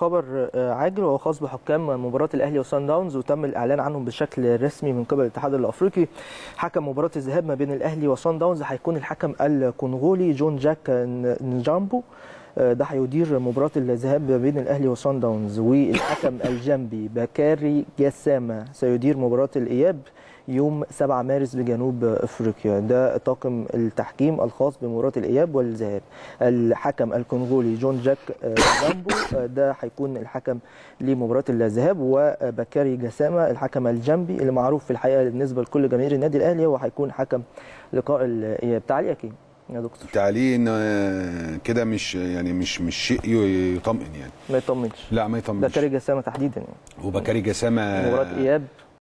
خبر آه، عاجل وهو خاص بحكام مباراه الاهلي وسان داونز وتم الاعلان عنهم بشكل رسمي من قبل الاتحاد الافريقي حكم مباراه الذهاب ما بين الاهلي وسان داونز هيكون الحكم الكونغولي جون جاك نجامبو آه، ده هيدير مباراة الذهاب ما بين الأهلي وصن داونز والحكم الجنبي بكاري جسامة سيدير مباراة الإياب يوم 7 مارس بجنوب افريقيا ده طاقم التحكيم الخاص بمباراه الاياب والذهاب الحكم الكونغولي جون جاك آه، جامبو آه، ده هيكون الحكم لمباراه الذهاب وبكاري جسامه الحكم الجنبي اللي معروف في الحقيقه بالنسبه لكل جماهير النادي الاهلي هو هيكون حكم لقاء الاياب تعليقك ايه يا دكتور تعليق إن، آه، كده مش يعني مش مش شيء يطمئن يعني ما يطمنش لا ما يطمنش بكاري جسامه تحديدا يعني وبكاري جسامه مباراه اياب